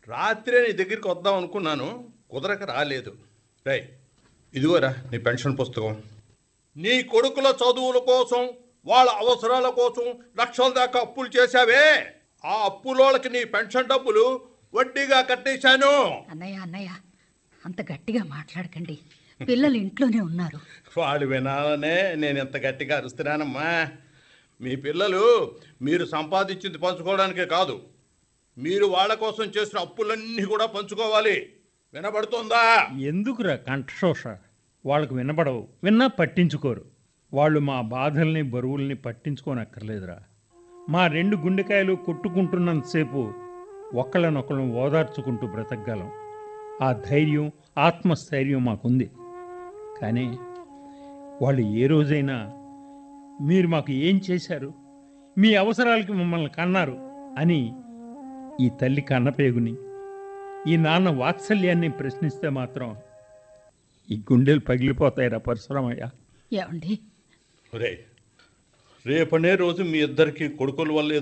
రాత్రే నీ దగ్గరికి వద్దాం అనుకున్నాను కుదరక రాలేదు రై ఇదిగోరా నీ పెన్షన్ పుస్తకం నీ కొడుకుల చదువుల కోసం వాళ్ళ అవసరాల కోసం లక్షల దాకా అప్పులు చేశావే ఆ అప్పులోళ్ళకి నీ పెన్షన్ డబ్బులు వడ్డీగా కట్టేశాను అన్నయ్య అన్నయ్య అంత గట్టిగా మాట్లాడకండి పిల్లలు ఇంట్లోనే ఉన్నారు వాళ్ళు వినాలనే నేను ఎంత గట్టిగా అరుస్తున్నానమ్మా మీ పిల్లలు మీరు సంపాదించింది పంచుకోవడానికే కాదు మీరు వాళ్ళ కోసం చేసిన అప్పులన్నీ కూడా పంచుకోవాలి వినబడుతోందా ఎందుకురా కంఠశోష వాళ్ళకు వినపడవు విన్నా పట్టించుకోరు వాళ్ళు మా బాధల్ని బరువుల్ని పట్టించుకోనక్కర్లేదురా మా రెండు గుండెకాయలు కొట్టుకుంటున్నంతసేపు ఒకళ్ళనొకళ్ళం ఓదార్చుకుంటూ బ్రతకగలం ఆ ధైర్యం ఆత్మస్థైర్యం మాకుంది కానీ వాళ్ళు ఏ రోజైనా మీరు మాకు ఏం చేశారు మీ అవసరాలకి మమ్మల్ని కన్నారు అని ఈ తల్లి కన్నపేగుని ఈ నాన్న వాత్సల్యాన్ని ప్రశ్నిస్తే మాత్రం ఈ గుండెలు పగిలిపోతాయిరా పరశురామయ్య ఏమండి రే రేపనే రోజు మీ ఇద్దరికి కొడుకుల వల్ల